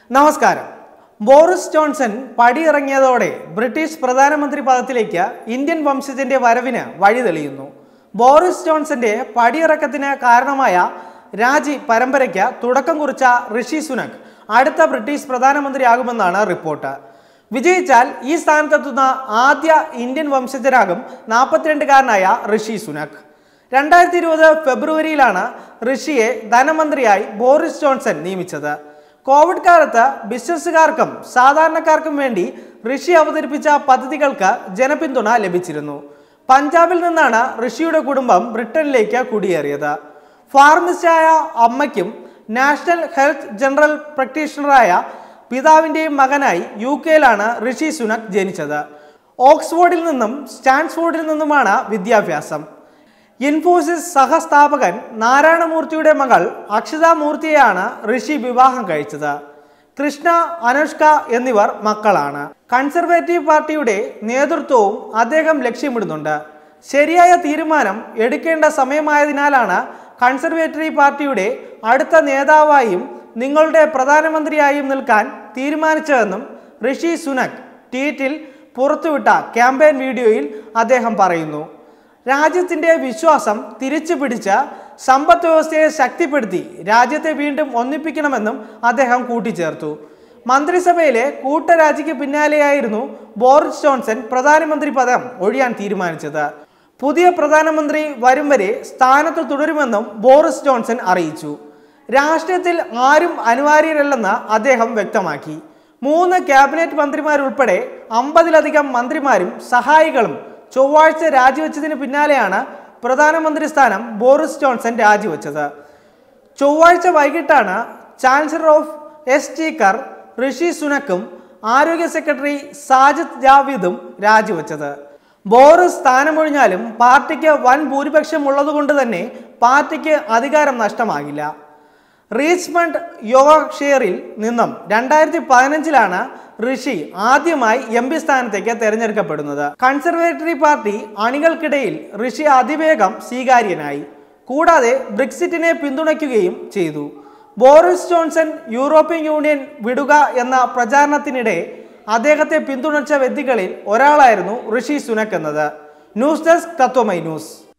നമസ്കാരം Boris Johnson പടിയിറങ്ങിയതോടെ British പ്രധാനമന്ത്രി പദത്തിലേക്ക് Indian വംശജന്റെ വരവിന് വഴി തെളിയുന്നു ബോറിസ് ജോൺസന്റെ പടിയിറക്കത്തിന് കാരണമായ രാജി പരമ്പരയ്ക്ക് തുടക്കം കുറിച്ച ഋഷി സുനക് അടുത്ത ബ്രിട്ടീഷ് പ്രധാനമന്ത്രിയാകുമെന്നാണ് റിപ്പോർട്ട് വിജയിച്ചാൽ ഈ സ്ഥാനത്തെത്തുന്ന ആദ്യ ഇന്ത്യൻ വംശജരാകും നാൽപ്പത്തിരണ്ടുകാരനായ ഋഷി സുനക് രണ്ടായിരത്തി ഇരുപത് ഫെബ്രുവരിയിലാണ് ഋഷിയെ ധനമന്ത്രിയായി ബോറിസ് ജോൺസൺ നിയമിച്ചത് കോവിഡ് കാലത്ത് ബിസിനസ്സുകാർക്കും സാധാരണക്കാർക്കും വേണ്ടി ഋഷി അവതരിപ്പിച്ച പദ്ധതികൾക്ക് ജനപിന്തുണ ലഭിച്ചിരുന്നു പഞ്ചാബിൽ നിന്നാണ് ഋഷിയുടെ കുടുംബം ബ്രിട്ടനിലേക്ക് കുടിയേറിയത് ഫാർമസിസ്റ്റായ അമ്മയ്ക്കും നാഷണൽ ഹെൽത്ത് ജനറൽ പ്രാക്ടീഷണറായ പിതാവിൻ്റെയും മകനായി യു കെയിലാണ് ഋഷി സുനക് ജനിച്ചത് ഓക്സ്ഫോർഡിൽ നിന്നും സ്റ്റാൻസ്ഫോർഡിൽ നിന്നുമാണ് വിദ്യാഭ്യാസം ഇൻഫോസിസ് സഹസ്ഥാപകൻ നാരായണമൂർത്തിയുടെ മകൾ അക്ഷിത മൂർത്തിയെയാണ് ഋഷി വിവാഹം കഴിച്ചത് കൃഷ്ണ അനുഷ്ക എന്നിവർ മക്കളാണ് കൺസർവേറ്റീവ് പാർട്ടിയുടെ നേതൃത്വവും അദ്ദേഹം ലക്ഷ്യമിടുന്നുണ്ട് ശരിയായ തീരുമാനം എടുക്കേണ്ട സമയമായതിനാലാണ് കൺസർവേറ്ററി പാർട്ടിയുടെ അടുത്ത നേതാവായും നിങ്ങളുടെ പ്രധാനമന്ത്രിയായും നിൽക്കാൻ തീരുമാനിച്ചതെന്നും ഋഷി സുനക് ട്വീറ്റിൽ പുറത്തുവിട്ട ക്യാമ്പയിൻ വീഡിയോയിൽ അദ്ദേഹം പറയുന്നു രാജ്യത്തിൻ്റെ വിശ്വാസം തിരിച്ചു പിടിച്ച് സമ്പദ് വ്യവസ്ഥയെ ശക്തിപ്പെടുത്തി രാജ്യത്തെ വീണ്ടും ഒന്നിപ്പിക്കണമെന്നും അദ്ദേഹം കൂട്ടിച്ചേർത്തു മന്ത്രിസഭയിലെ കൂട്ടരാജിക്ക് പിന്നാലെയായിരുന്നു ബോറിസ് ജോൺസൺ പ്രധാനമന്ത്രി പദം ഒഴിയാൻ തീരുമാനിച്ചത് പുതിയ പ്രധാനമന്ത്രി വരും വരെ സ്ഥാനത്ത് തുടരുമെന്നും ബോറിസ് ജോൺസൺ അറിയിച്ചു രാഷ്ട്രീയത്തിൽ ആരും അനിവാര്യരല്ലെന്ന് അദ്ദേഹം വ്യക്തമാക്കി മൂന്ന് ക്യാബിനറ്റ് മന്ത്രിമാരുൾപ്പെടെ അമ്പതിലധികം മന്ത്രിമാരും സഹായികളും ചൊവ്വാഴ്ച രാജിവെച്ചതിന് പിന്നാലെയാണ് പ്രധാനമന്ത്രി സ്ഥാനം ബോറിസ് ജോൺസൺ രാജിവെച്ചത് ചൊവ്വാഴ്ച വൈകിട്ടാണ് chancellor of exchequer Rishi സുനക്കും ആരോഗ്യ സെക്രട്ടറി സാജിദ് ജാവിദും രാജിവെച്ചത് ബോറിസ് സ്ഥാനമൊഴിഞ്ഞാലും പാർട്ടിക്ക് വൻ ഭൂരിപക്ഷം ഉള്ളതുകൊണ്ട് തന്നെ പാർട്ടിക്ക് അധികാരം നഷ്ടമാകില്ല റീച്ച്മണ്ട് യോഗക്ഷെയറിൽ നിന്നും രണ്ടായിരത്തി പതിനഞ്ചിലാണ് ഋഷി ആദ്യമായി എം പി സ്ഥാനത്തേക്ക് തെരഞ്ഞെടുക്കപ്പെടുന്നത് കൺസർവേറ്ററി പാർട്ടി അണികൾക്കിടയിൽ ഋഷി അതിവേഗം സ്വീകാര്യനായി കൂടാതെ ബ്രിക്സിറ്റിനെ പിന്തുണയ്ക്കുകയും ചെയ്തു ബോറിസ് ജോൺസൺ യൂറോപ്യൻ യൂണിയൻ വിടുക എന്ന പ്രചാരണത്തിനിടെ അദ്ദേഹത്തെ പിന്തുണച്ച വ്യക്തികളിൽ ഒരാളായിരുന്നു ഋഷി സുനക് എന്നത് ന്യൂസ് ഡെസ്ക് തത്വമൈ ന്യൂസ്